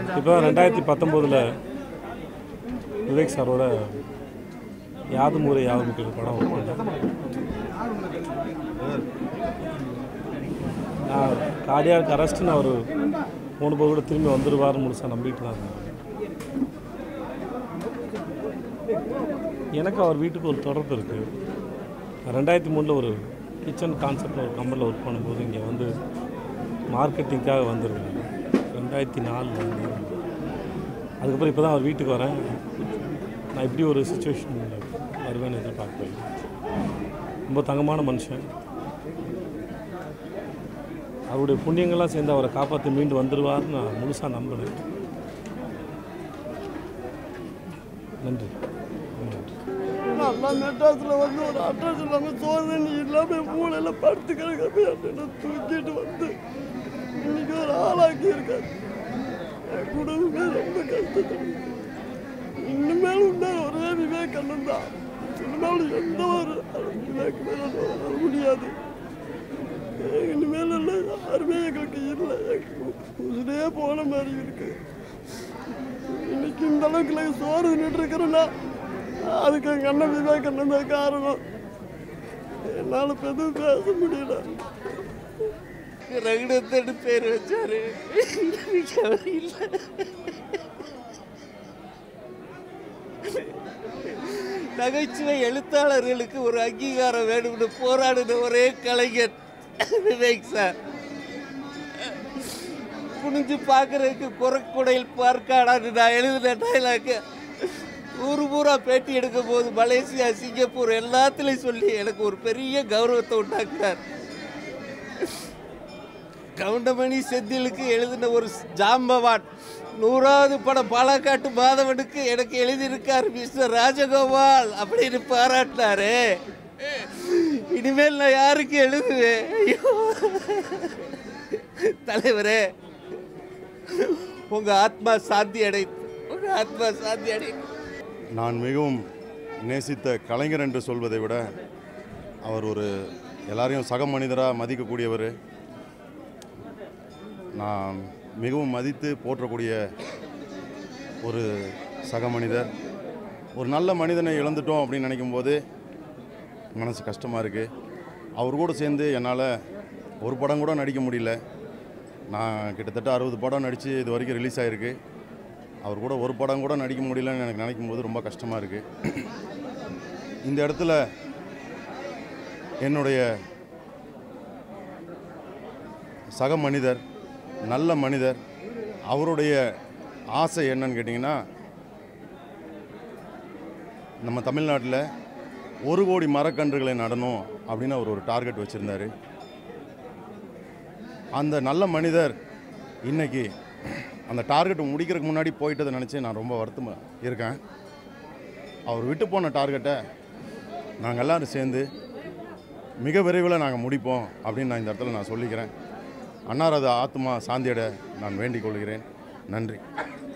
இப்போ ரெண்டாயிரத்தி பத்தொம்போதில் விவேக் சாரோட யாது முறை யாவது முக்கிய படம் ஒர்க் பண்ணேன் நான் கார்டியாக் அரெஸ்ட்டுன்னு அவர் மூணு பேர் கூட திரும்பி வந்துடுவார் முழுசாக நம்பிட்டு தான் இருந்தேன் எனக்கு அவர் வீட்டுக்கு ஒரு தொடர்பு இருக்குது ரெண்டாயிரத்தி மூணில் ஒரு கிச்சன் கான்செப்ட் ஒரு கம்பெனியில் ஒர்க் பண்ணும்போது இங்கே வந்து மார்க்கெட்டிங்காக வந்திருக்கேன் ரெண்டாயிரத்தி நாலில் வந்து அதுக்கப்புறம் இப்போ தான் அவர் வீட்டுக்கு வரேன் நான் இப்படி ஒரு சுச்சுவேஷன் வருவேன்னு எதிர்பார்க்கல ரொம்ப தங்கமான மனுஷன் அவருடைய புண்ணியங்கள்லாம் சேர்ந்து அவரை காப்பாற்றி மீண்டு வந்துடுவார்னு நான் முழுசாக நம்புகிறேன் நன்றி ரொம்ப நன்றி நல்லா மெட்ராஸில் வந்து ஒரு அட்ரஸ் இல்லாமல் சோதனை இல்லாமல் மூளையில் படுத்து கிடக்க அப்படின்னு தூக்கிட்டு வந்து இன்னைக்கு ஒரு ஆளாக்கி இருக்காரு என் குடும்பமே ரொம்ப கஷ்டத்தில் இனிமேல் உண்டா ஒரே விவேகண்ணன் தான் இனிமேல் எந்த ஒரு விவேக் மேலே வர முடியாது இனிமேல் இல்லை யாருமே எங்களுக்கு இல்லை உசுரே போன மாதிரி இருக்கு இன்னைக்கு இந்த அளவுக்கு நாங்கள் சோறு நின்று இருக்கிறோன்னா அதுக்கு எங்கள் அண்ணன் விவேகண்ணன் தான் காரணம் என்னால் இப்போ எதுவும் பேச முடியல ரகுடத்தன்னு பேர் வச்சாரு இன்னைக்கு அவர் இல்லை நகைச்சுவை எழுத்தாளர்களுக்கு ஒரு அங்கீகாரம் வேணும்னு போராடின ஒரே கலைஞர் விவேக் சார் குனிஞ்சு பார்க்கறதுக்கு குரக்குடையில் பார்க்காடான்னு நான் எழுதின டைலாக்கு ஊர் பூரா பேட்டி எடுக்கும் போது மலேசியா சிங்கப்பூர் எல்லாத்துலேயும் சொல்லி எனக்கு ஒரு பெரிய கௌரவத்தை உண்டாக்குறார் கவுண்டமணி செந்திலுக்கு எழுதின ஒரு ஜாம்பவான் நூறாவது படம் பாலக்காட்டு மாதவனுக்கு எனக்கு எழுதியிருக்கார் மிஸ்டர் ராஜகோபால் அப்படின்னு பாராட்டினாரு இனிமேல் நான் யாருக்கு எழுதுவேன் ஐயோ தலைவரே உங்க ஆத்மா சாந்தி அடை உங்க ஆத்மா சாந்தி அடை நான் மிகவும் நேசித்த கலைஞர் என்று சொல்வதை விட அவர் ஒரு எல்லாரையும் சக மனிதராக மதிக்கக்கூடியவர் நான் மிகவும் மதித்து போற்றக்கூடிய ஒரு சக மனிதர் ஒரு நல்ல மனிதனை இழந்துட்டோம் அப்படின்னு நினைக்கும்போது மனசு கஷ்டமாக இருக்குது அவர் கூட சேர்ந்து என்னால் ஒரு படம் கூட நடிக்க முடியல நான் கிட்டத்தட்ட அறுபது படம் நடித்து இது வரைக்கும் ரிலீஸ் ஆகிருக்கு அவர் கூட ஒரு படம் கூட நடிக்க முடியலன்னு எனக்கு நினைக்கும் போது ரொம்ப கஷ்டமாக இருக்குது இந்த இடத்துல என்னுடைய சக மனிதர் நல்ல மனிதர் அவருடைய ஆசை என்னன்னு கேட்டிங்கன்னா நம்ம தமிழ்நாட்டில் ஒரு கோடி மரக்கன்றுகளை நடணும் அப்படின்னு அவர் ஒரு டார்கெட் வச்சுருந்தார் அந்த நல்ல மனிதர் இன்னைக்கு அந்த டார்கெட் முடிக்கிறதுக்கு முன்னாடி போயிட்டதை நினச்சி நான் ரொம்ப வருத்தமாக இருக்கேன் அவர் விட்டு போன டார்கெட்டை நாங்கள் எல்லோரும் சேர்ந்து மிக விரைவில் நாங்கள் முடிப்போம் அப்படின்னு நான் இந்த இடத்துல நான் சொல்லிக்கிறேன் அன்னாரது ஆத்மா சாந்தியட நான் வேண்டிக் கொள்கிறேன் நன்றி